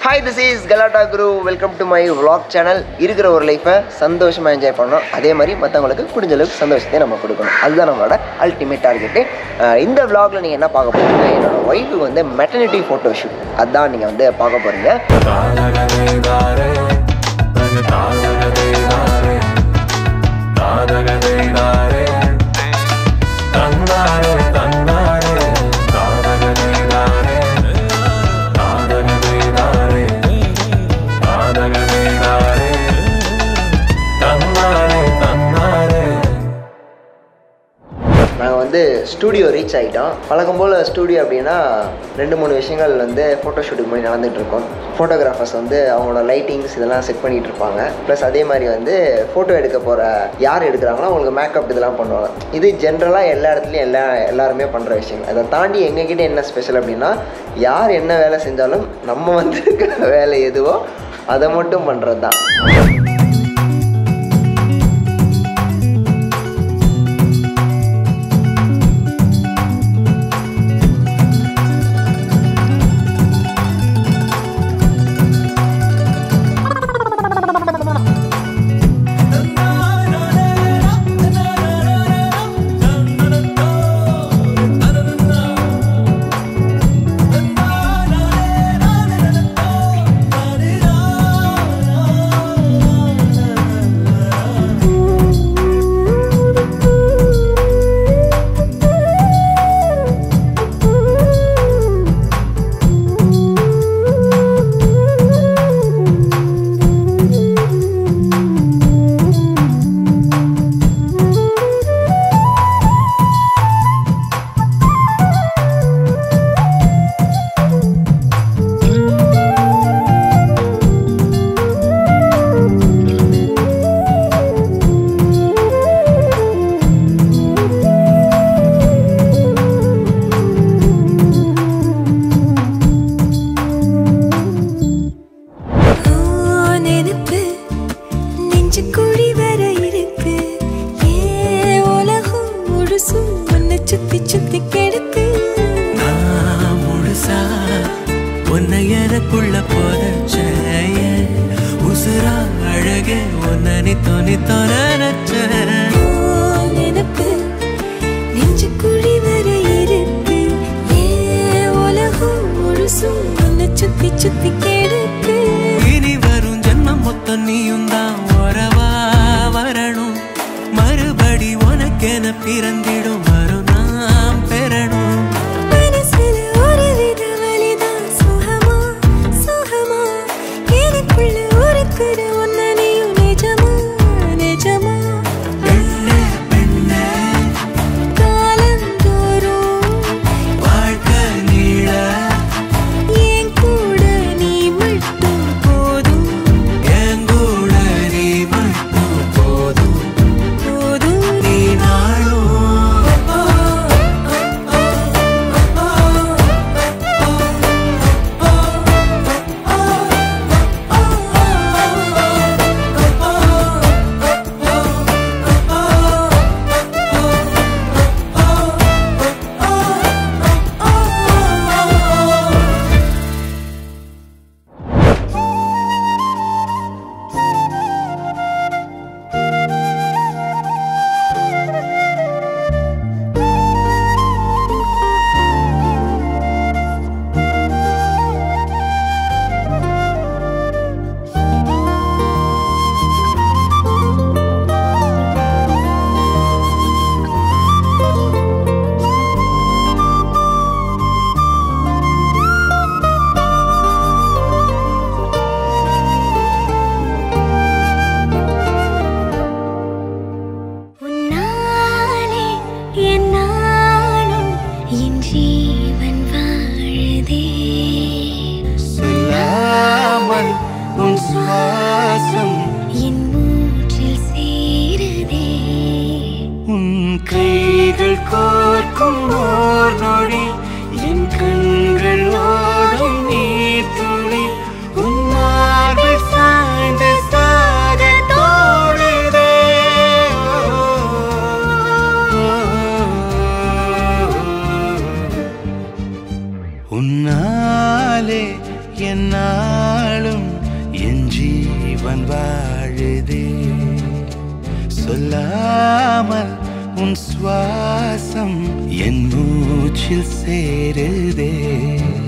hi this is Galatta Guru welcome to my vlog channel இருக்கிற ஒரு லைஃப்பை சந்தோஷமாக என்ஜாய் பண்ணணும் அதே மாதிரி மற்றவங்களுக்கு முடிஞ்ச அளவுக்கு சந்தோஷத்தை நம்ம கொடுக்கணும் அதுதான் நம்மளோட அல்டிமேட் டார்கெட்டு இந்த vlogல நீங்கள் என்ன பார்க்க போறீங்க என்னோட ஒய்ஃபுக்கு வந்து மெட்டர்னிட்டி ஃபோட்டோ ஷூட் அதான் நீங்கள் வந்து பார்க்க போகிறீங்க தாதகதேதாரே தக தாதகதேதாரே தாதகதேதாரே தன்னாரே தன்னாரே தாதகதேதாரே தாதகதேதாரே தாதகதேதாரே தன்னாரே தன்னாரே நாங்கள் வந்து ஸ்டூடியோ ரீச் ஆகிட்டோம் வழக்கம் போல் ஸ்டூடியோ அப்படின்னா ரெண்டு மூணு விஷயங்கள் வந்து ஃபோட்டோ ஷூட்டுக்கு முன்னாடி நடந்துகிட்டு இருக்கும் ஃபோட்டோகிராஃபர்ஸ் வந்து அவங்களோட லைட்டிங்ஸ் இதெல்லாம் செட் பண்ணிகிட்டு இருப்பாங்க ப்ளஸ் அதே மாதிரி வந்து ஃபோட்டோ எடுக்க போகிற யார் எடுக்கிறாங்களோ அவங்களுக்கு மேக்கப் இதெல்லாம் பண்ணுவாங்க இது ஜென்ரலாக எல்லா இடத்துலையும் எல்லா எல்லாருமே பண்ணுற விஷயங்கள் அதை தாண்டி எங்ககிட்ட என்ன ஸ்பெஷல் அப்படின்னா யார் என்ன வேலை செஞ்சாலும் நம்ம வந்து வேலை எதுவோ அதை மட்டும் பண்ணுறது தான் நெருப்பு நெஞ்சு குழி வர இருக்கு ஏ உலகம் முழுசும் உன்னை சுத்தி சுத்தி கெடுக்கு நான் முழுசா உன்னை எனக்குள்ள புதைச்ச உசுரா அழகே உன்னை நீ தொனி தொலைச்ச நெருப்பு நெஞ்சு குழி வர இருக்கு ஏ உலகம் முழுசும் உன்னை சுத்தி சுத்தி கெடுக்கு இனி வரும் ஜென்மம் மொத்தம் நீயும் தான் உறவா வரணும் மறுபடி உனக்கென பிறந்திடும் வரும் நாம் பெறணும் மனசுல ஒரு வித வலிதான் சுகமா சுகமா எனக்குள்ள ஒருக்குற உன்னை நீயும் நிஜமா நிஜமா பெண்ணே பெண்ணே காலந்தோறும் வாழ்க்கை நீள என் கூட நீ மட்டும் போதும் என் கூட நீ மட்டும் போதும் போதும் நீ நாளும் உன்னாலே என் நாளும் என் ஜீவன் வாழுதே சொல்லாமல் உன் சுவாசம் என் மூச்சில் சேருதே உன் கைகள் கோர்க்கும் ஓர் நொடி என் கண்கள் ஓடும் நீர் துளி உன் மார்பில் சாய்ந்த சாக தோடுதே உன்னாலே என்னால் சேருதே சொல்லாமல் உன் சுவாசம் என் மூச்சில் சேருதே